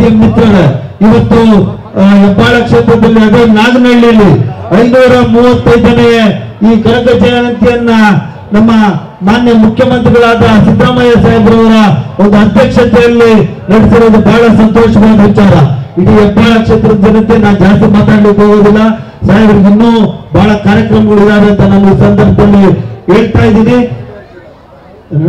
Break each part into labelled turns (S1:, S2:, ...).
S1: ಪ್ರೀತಿಯ ಮಿತ್ರರೇ ಇವತ್ತು ಆ, ಹೆಬ್ಬಾಳ ಕ್ಷೇತ್ರದಲ್ಲಿ ಅದೇ ನಾಗನಹಳ್ಳಿಯಲ್ಲಿ ಐನೂರ ಮೂವತ್ತೈದನೇ ಈ ಕನಕ ಜಯಂತಿಯನ್ನ ನಮ್ಮ ಮಾನ್ಯ ಮುಖ್ಯಮಂತ್ರಿಗಳಾದ ಸಿದ್ದರಾಮಯ್ಯ ಸಾಹೇಬ್ರವರ ಒಂದು ಅಧ್ಯಕ್ಷತೆಯಲ್ಲಿ ನಡೆಸಿರೋದು ಬಹಳ ಸಂತೋಷವಾದ ವಿಚಾರ ಇಡೀ ಹೆಬ್ಬಾಳ ಕ್ಷೇತ್ರದ ಜನತೆ ನಾನು ಜಾಸ್ತಿ ಮಾತಾಡ್ಲಿಕ್ಕೆ ಹೋಗೋದಿಲ್ಲ ಸಾಹೇಬ್ರಿಗೆ ಇನ್ನೂ ಬಹಳ ಕಾರ್ಯಕ್ರಮಗಳಿದಾವೆ ಅಂತ ನಾನು ಈ ಸಂದರ್ಭದಲ್ಲಿ ಹೇಳ್ತಾ ಇದ್ದೀನಿ ಅಲ್ಲ?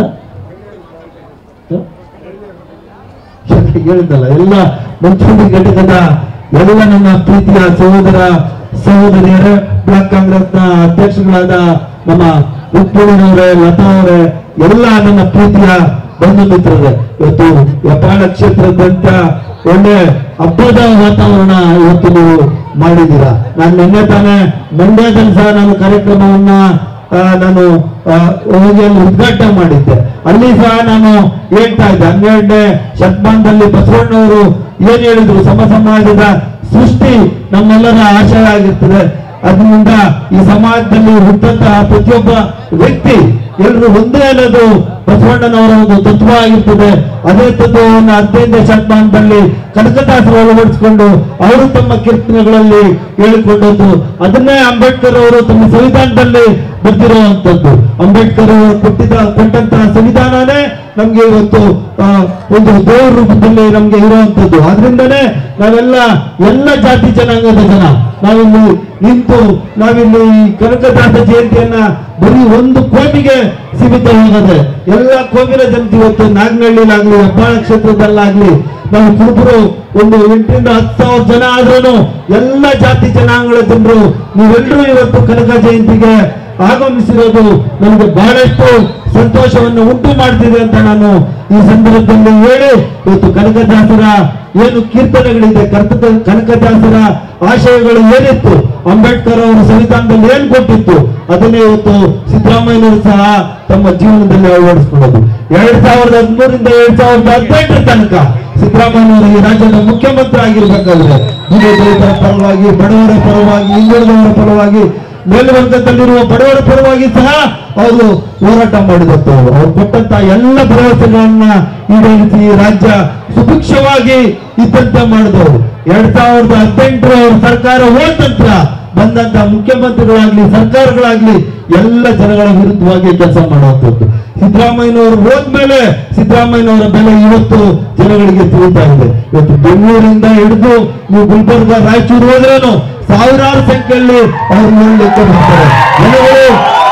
S1: ಹೇಳಿದ್ದಲ್ಲ ಎಲ್ಲ ಮಂಚೂರಿ ಘಟಕದ ಎಲ್ಲ ನನ್ನ ಪ್ರೀತಿಯ ಸಹೋದರ ಸಹೋದರಿಯರೇ ಬ್ಲಾಕ್ ಕಾಂಗ್ರೆಸ್ನ ಅಧ್ಯಕ್ಷಗಳಾದ ನಮ್ಮ ರುಕ್ಮಿಣಿಯವರೇ ಲತಾ ಅವರೇ ಎಲ್ಲ ನನ್ನ ಪ್ರೀತಿಯ ಬಂಧು ಮಿತ್ರರೇ ಇವತ್ತು ವ್ಯಾಪಾರ ಕ್ಷೇತ್ರದಂತ ಒಳ್ಳೆ ಹಬ್ಬದ ವಾತಾವರಣ ಇವತ್ತು ನೀವು ಮಾಡಿದ್ದೀರಾ ನಾನು ನಿನ್ನೆ ತಾನೇ ಮಂಡ್ಯದಲ್ಲಿ ಸಹ ನಾನು ಕಾರ್ಯಕ್ರಮವನ್ನ ಆ, ನಾನು ಆ, ಹೋಗಿ ಅಲ್ಲಿ ಉದ್ಘಾಟನೆ ಮಾಡಿದ್ದೆ ಅಲ್ಲಿ ಸಹ ನಾನು ಹೇಳ್ತಾ ಇದ್ದೆ ಹನ್ನೆರಡನೇ ಶತಮಾನದಲ್ಲಿ ಬಸವಣ್ಣವರು ಏನ್ ಹೇಳಿದ್ರು ಸಮ ಸಮಾಜದ ಸೃಷ್ಟಿ ನಮ್ಮೆಲ್ಲರ ಆಶಯ ಆಗಿರ್ತದೆ ಅದರಿಂದ ಈ ಸಮಾಜದಲ್ಲಿ ಹುಟ್ಟಂತಹ ಪ್ರತಿಯೊಬ್ಬ ವ್ಯಕ್ತಿ ಎಲ್ಲರೂ ಒಂದೇ ಅನ್ನೋದು ಬಸವಣ್ಣನವರ ಒಂದು ತತ್ವ ಆಗಿರ್ತದೆ ಅದೇ ತತ್ವವನ್ನು ಹದಿನೈದನೇ ಶತಮಾನದಲ್ಲಿ ಕನಕದಾಸರು ಅಳವಡಿಸಿಕೊಂಡು ಅವರು ತಮ್ಮ ಕೀರ್ತನೆಗಳಲ್ಲಿ ಹೇಳಿಕೊಂಡದ್ದು ಅದನ್ನೇ ಅಂಬೇಡ್ಕರ್ ಅವರು ತಮ್ಮ ಸಂವಿಧಾನದಲ್ಲಿ ಬರ್ತಿರುವಂತದ್ದು ಅಂಬೇಡ್ಕರ್ ಅವರು ಕೊಟ್ಟಿದ್ದ ಕೊಟ್ಟಂತಹ ಸಂವಿಧಾನನೇ ನಮ್ಗೆ ಇವತ್ತು ಆ, ಒಂದು ದೇವ್ರ ರೂಪದಲ್ಲಿ ನಮ್ಗೆ ಇರುವಂತದ್ದು ಆದ್ರಿಂದನೇ ನಾವೆಲ್ಲ ಎಲ್ಲ ಜಾತಿ ಜನಾಂಗದ ಜನ ನಾವಿಲ್ಲಿ ನಿಂತು ನಾವಿಲ್ಲಿ ಈ ಕನಕದಾಸ ಜಯಂತಿಯನ್ನ ಬರೀ ಒಂದು ಕೋಮಿಗೆ ಸೀಮಿತವಾಗದೆ ಎಲ್ಲ ಕೋಮಿನ ಜನತೆ ಇವತ್ತು ನಾಗನಹಳ್ಳಿಲಾಗ್ಲಿ ಹೆಬ್ಬಾಳ ಕ್ಷೇತ್ರದಲ್ಲಾಗ್ಲಿ ನಾವು ಕುರುಬರು ಒಂದು ಎಂಟರಿಂದ ಹತ್ತು ಸಾವಿರ ಜನ ಆದ್ರೂ ಎಲ್ಲ ಜಾತಿ ಜನಾಂಗಗಳ ಜನರು ನೀವೆಲ್ಲರೂ ಇವತ್ತು ಕನಕ ಜಯಂತಿಗೆ ಆಗಮಿಸಿರೋದು ನಮಗೆ ಬಹಳಷ್ಟು ಸಂತೋಷವನ್ನು ಉಂಟು ಮಾಡ್ತಿದೆ ಅಂತ ನಾನು ಈ ಸಂದರ್ಭದಲ್ಲಿ ಹೇಳಿ ಇವತ್ತು ಕನಕದಾಸರ ಏನು ಕೀರ್ತನೆಗಳಿದೆ ಕರ್ತಕ ಕನಕದಾಸರ ಆಶಯಗಳು ಏನಿತ್ತು ಅಂಬೇಡ್ಕರ್ ಅವರ ಸಂವಿಧಾನದಲ್ಲಿ ಏನ್ ಕೊಟ್ಟಿತ್ತು ಅದನ್ನೇ ಇವತ್ತು ಸಿದ್ದರಾಮಯ್ಯನವರು ಸಹ ತಮ್ಮ ಜೀವನದಲ್ಲಿ ಅಳವಡಿಸ್ಕೊಳ್ಳೋದು ಎರಡ್ ಸಾವಿರದ ಹದಿಮೂರಿಂದ ಎರಡ್ ಸಾವಿರದ ಹದಿನೆಂಟರ ತನಕ ಸಿದ್ದರಾಮಯ್ಯನವರು ಈ ರಾಜ್ಯದ ಮುಖ್ಯಮಂತ್ರಿ ಆಗಿರ್ಬೇಕಾದ್ರೆ ಹಿರಿಯ ದಲಿತರ ಪರವಾಗಿ ಬಡವರ ಪರವಾಗಿ ಹಿಂದುಳಿದವರ ಪರವಾಗಿ ಮೇಲ್ವರ್ಗದಲ್ಲಿರುವ ಬಡವರ ಪರವಾಗಿ ಸಹ ಅವರು ಹೋರಾಟ ಮಾಡಿದವರು ಅವ್ರು ಕೊಟ್ಟಂತ ಎಲ್ಲ ಭರವಸೆಗಳನ್ನ ಈಡೇರಿಸಿ ಈ ರಾಜ್ಯ ಸುಭಿಕ್ಷವಾಗಿ ಇದ್ದಂತೆ ಮಾಡಿದವರು ಎರಡ್ ಸಾವಿರದ ಹದಿನೆಂಟರ ಅವ್ರ ಸರ್ಕಾರ ಹೋದ ನಂತರ ಬಂದಂತ ಮುಖ್ಯಮಂತ್ರಿಗಳಾಗ್ಲಿ ಸರ್ಕಾರಗಳಾಗ್ಲಿ ಎಲ್ಲ ಜನಗಳ ವಿರುದ್ಧವಾಗಿ ಕೆಲಸ ಮಾಡುವಂಥದ್ದು ಸಿದ್ದರಾಮಯ್ಯನವರು ಹೋದ್ಮೇಲೆ ಸಿದ್ದರಾಮಯ್ಯನವರ ಬೆಲೆ ಇವತ್ತು ಜನಗಳಿಗೆ ತಿಳಿತಾ ಇದೆ ಇವತ್ತು ಬೆಂಗಳೂರಿಂದ ಹಿಡಿದು ನೀವು ಗುಲ್ಬರ್ಗ ರಾಯಚೂರು ಹೋದ್ರೇನು ಸಾವಿರಾರು ಸಂಖ್ಯೆಯಲ್ಲಿ ಅವ್ರು ನೋಡ್ಲಿಕ್ಕೆ ಬರ್ತಾರೆ ಜನಗಳು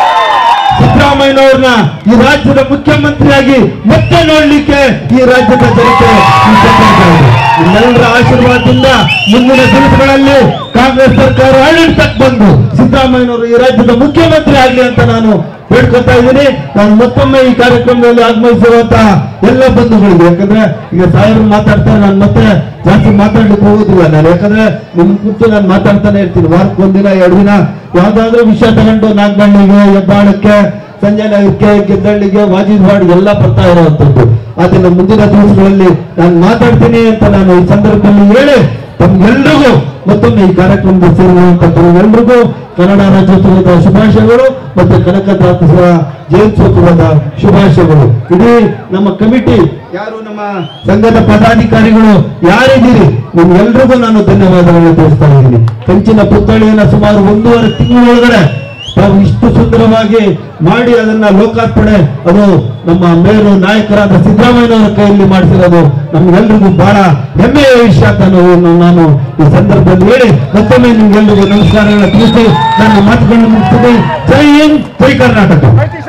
S1: ಸಿದ್ದರಾಮಯ್ಯನವ್ರನ್ನ ಈ ರಾಜ್ಯದ ಮುಖ್ಯಮಂತ್ರಿಯಾಗಿ ಮತ್ತೆ ನೋಡ್ಲಿಕ್ಕೆ ಈ ರಾಜ್ಯದ ಜನತೆ ಇಷ್ಟಪಡ್ತಾ ಇದೆ. ನಿಮ್ಮೆಲ್ಲರ ಆಶೀರ್ವಾದದಿಂದ ಮುಂದಿನ ದಿವಸಗಳಲ್ಲಿ ಕಾಂಗ್ರೆಸ್ ಸರ್ಕಾರ ಆಡಳಿತಕ್ಕೆ ಬಂದು ಸಿದ್ದರಾಮಯ್ಯನವರು ಈ ರಾಜ್ಯದ ಮುಖ್ಯಮಂತ್ರಿ ಆಗ್ಲಿ ಅಂತ ನಾನು ಬೇಡ್ಕೊತಾ ಇದ್ದೀನಿ ನಾನು ಮತ್ತೊಮ್ಮೆ ಈ ಕಾರ್ಯಕ್ರಮದಲ್ಲಿ ಆಗಮಿಸಿರುವಂತಹ ಎಲ್ಲ ಬಂಧುಗಳಿಗೆ ಯಾಕಂದ್ರೆ ಈಗ ಸಾಹೇಬರು ಮಾತಾಡ್ತಾರೆ ನಾನು ಮತ್ತೆ ಜಾಸ್ತಿ ಮಾತಾಡ್ಲಿಕ್ಕೆ ಹೋಗೋದಿಲ್ಲ ನಾನು ಯಾಕಂದ್ರೆ ನಿಮ್ ಕುರಿತು ನಾನು ಮಾತಾಡ್ತಾನೆ ಇರ್ತೀನಿ ವಾರಕ್ಕೆ ಒಂದಿನ ಎರಡು ದಿನ ಯಾವ್ದಾದ್ರು ವಿಷಯ ತಗೊಂಡು ನಾಗಬಳ್ಳಿಗೆ ಹೆಬ್ಬಾಳಕ್ಕೆ ಸಂಜೆ ನಗರಕ್ಕೆ ಗೆದ್ದಳ್ಳಿಗೆ ವಾಜಿದ್ವಾಡ್ ಎಲ್ಲ ಬರ್ತಾ ಇರುವಂತದ್ದು ಅದನ್ನ ಮುಂದಿನ ದಿವಸಗಳಲ್ಲಿ ನಾನು ಮಾತಾಡ್ತೀನಿ ಅಂತ ನಾನು ಈ ಸಂದರ್ಭದಲ್ಲಿ ಹೇಳಿ ತಮ್ಗೆಲ್ರಿಗೂ ಮತ್ತೊಮ್ಮೆ ಈ ಕಾರ್ಯಕ್ರಮದ ಸೇರಿರುವಂತ ತಮ್ಗೆಲ್ರಿಗೂ ಕನ್ನಡ ರಾಜ್ಯೋತ್ಸವದ ಶುಭಾಶಯಗಳು ಮತ್ತೆ ಕನಕದಾಸರ ಜಯಂತ್ಯೋತ್ಸವದ ಶುಭಾಶಯಗಳು ಇಡೀ ನಮ್ಮ ಕಮಿಟಿ ಯಾರು ನಮ್ಮ ಸಂಘದ ಪದಾಧಿಕಾರಿಗಳು ಯಾರಿದ್ದೀರಿ ನಿಮ್ಗೆಲ್ರಿಗೂ ನಾನು ಧನ್ಯವಾದಗಳನ್ನು ತಿಳಿಸ್ತಾ ಇದ್ದೀನಿ ಕಂಚಿನ ಪುತ್ಥಳಿಯನ್ನ ಸುಮಾರು ಒಂದೂವರೆ ತಿಂಗಳೊಳಗಡೆ ನಾವು ಇಷ್ಟು ಸುಂದರವಾಗಿ ಮಾಡಿ ಅದನ್ನ ಲೋಕಾರ್ಪಣೆ ಅದು ನಮ್ಮ ಮೇರು ನಾಯಕರಾದ ಸಿದ್ದರಾಮಯ್ಯನವರ ಕೈಯಲ್ಲಿ ಮಾಡಿಸಿರೋದು ನಮ್ಗೆಲ್ರಿಗೂ ಬಹಳ ಹೆಮ್ಮೆಯ ವಿಷಯ ಅಂತ ನಾನು ನಾನು ಈ ಸಂದರ್ಭದಲ್ಲಿ ಹೇಳಿ ಮತ್ತೊಮ್ಮೆ ನಿಮ್ಗೆಲ್ರಿಗೂ ನಮಸ್ಕಾರಗಳನ್ನ ತಿಳಿಸಿ ನನ್ನ ಮಾತುಗಳನ್ನು ಮುಗಿಸ್ತೀನಿ ಜೈ ಹಿಂದ್ ಜೈ ಕರ್ನಾಟಕ